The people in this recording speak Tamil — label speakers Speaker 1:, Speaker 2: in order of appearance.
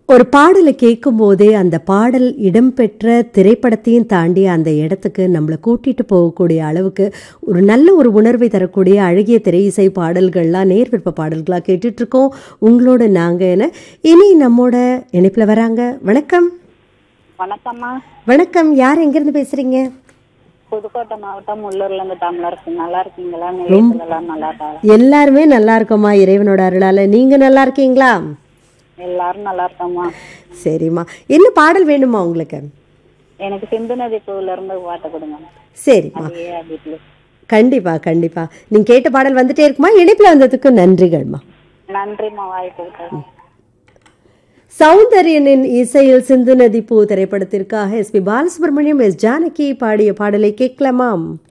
Speaker 1: ஒரு பாடலை கேட்கும் போதே அந்த பாடல் இடம்பெற்ற திரைப்படத்தையும் தாண்டி அந்த இடத்துக்கு நம்மளை கூட்டிட்டு போகக்கூடிய அளவுக்கு ஒரு நல்ல ஒரு உணர்வை தரக்கூடிய அழகிய திரை இசை பாடல்கள்லாம் நேர்விற்ப பாடல்களாக கேட்டுட்டு இருக்கோம் உங்களோட நாங்க என இனி நம்மோட இணைப்பில் வராங்க வணக்கம்
Speaker 2: வணக்கம்மா
Speaker 1: வணக்கம் யார் எங்கேருந்து பேசுறீங்க
Speaker 2: புதுக்கோட்டை மாவட்டம் உள்ளூர்ல இருந்து தமிழரசு நல்லா இருக்கீங்களா நிலையத்துல எல்லாம் நல்லா இருக்காங்க
Speaker 1: எல்லாருமே நல்லா இருக்கோம்மா இறைவனோட அருளால நீங்க நல்லா இருக்கீங்களா
Speaker 2: எல்லாரும் நல்லா இருக்கோம்மா
Speaker 1: சரிம்மா என்ன பாடல் வேணுமா உங்களுக்கு
Speaker 2: எனக்கு சிந்து நதி பூவுல இருந்து பாட்டு கொடுங்க
Speaker 1: சரிம்மா
Speaker 2: அதே வீட்டுல
Speaker 1: கண்டிப்பா கண்டிப்பா நீங்க கேட்ட பாடல் வந்துட்டே இருக்குமா இணைப்புல வந்ததுக்கு நன்றிகள்மா
Speaker 2: நன்றிம்மா வாய்ப்பு கொடுத்தது
Speaker 1: சௌந்தர்யனின் இசையில் சிந்து நதி பூ திரைப்படத்திற்காக S P Balasubrahmanyam S Janaki பாடிய பாடலை கேட்கலாமாம்